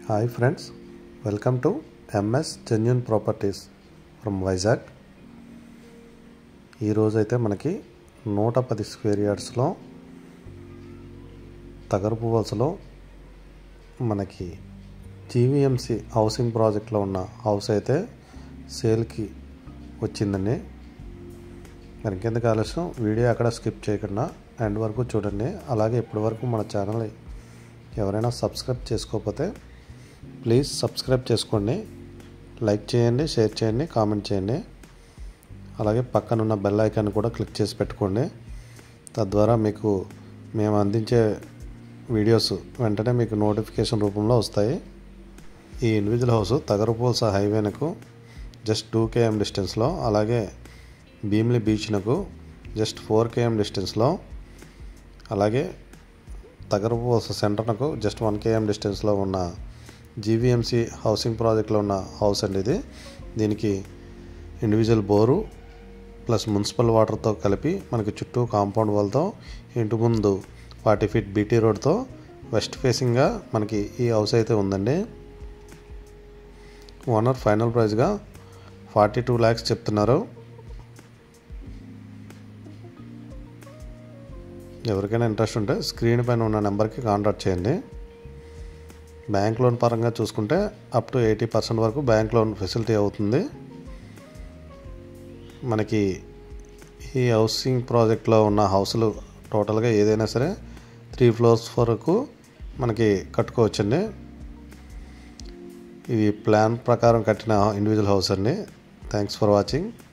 hi friends welcome to MS genuine properties from Vizag ఈరోజైతే మనకి నూట పది స్క్వేర్ యార్డ్స్లో తగరపు వలసలో మనకి జీవీఎంసీ హౌసింగ్ ప్రాజెక్ట్లో ఉన్న హౌస్ అయితే సేల్కి వచ్చిందండి మరి ఇంకెందుకు ఆలస్యం వీడియో అక్కడ స్కిప్ చేయకుండా ఎండ్ వరకు చూడండి అలాగే ఇప్పటి వరకు మన ఛానల్ ఎవరైనా సబ్స్క్రైబ్ చేసుకోకపోతే ప్లీజ్ సబ్స్క్రైబ్ చేసుకోండి లైక్ చేయండి షేర్ చేయండి కామెంట్ చేయండి అలాగే పక్కన ఉన్న బెల్ ఐకాన్ కూడా క్లిక్ చేసి పెట్టుకోండి తద్వారా మీకు మేము అందించే వీడియోస్ వెంటనే మీకు నోటిఫికేషన్ రూపంలో వస్తాయి ఈ ఇండివిజువల్ హౌస్ తగరపూల్స హైవేనకు జస్ట్ టూ కేఎం డిస్టెన్స్లో అలాగే భీమిలి బీచ్నకు జస్ట్ ఫోర్ కేఎం డిస్టెన్స్లో అలాగే తగరపూల్స సెంటర్నకు జస్ట్ వన్ కేఎం డిస్టెన్స్లో ఉన్న జీవీఎంసీ హౌసింగ్ ప్రాజెక్ట్లో ఉన్న హౌస్ అండి ఇది దీనికి ఇండివిజువల్ బోరు ప్లస్ మున్సిపల్ వాటర్తో కలిపి మనకి చుట్టూ కాంపౌండ్ వాల్తో ఇంటి ముందు ఫార్టీ ఫీట్ బీటీ రోడ్తో వెస్ట్ ఫేసింగ్గా మనకి ఈ హౌస్ అయితే ఉందండి ఓనర్ ఫైనల్ ప్రైస్గా ఫార్టీ టూ ల్యాక్స్ చెప్తున్నారు ఎవరికైనా ఇంట్రెస్ట్ ఉంటే స్క్రీన్ పైన ఉన్న నెంబర్కి కాంటాక్ట్ చేయండి బ్యాంక్ లోన్ పరంగా చూసుకుంటే అప్ టు ఎయిటీ పర్సెంట్ వరకు బ్యాంక్ లోన్ ఫెసిలిటీ అవుతుంది మనకి ఈ హౌసింగ్ ప్రాజెక్ట్లో ఉన్న హౌస్లు టోటల్గా ఏదైనా సరే త్రీ ఫ్లోర్స్ వరకు మనకి కట్టుకోవచ్చండి ఇది ప్లాన్ ప్రకారం కట్టిన ఇండివిజువల్ హౌస్ అండి థ్యాంక్స్ ఫర్ వాచింగ్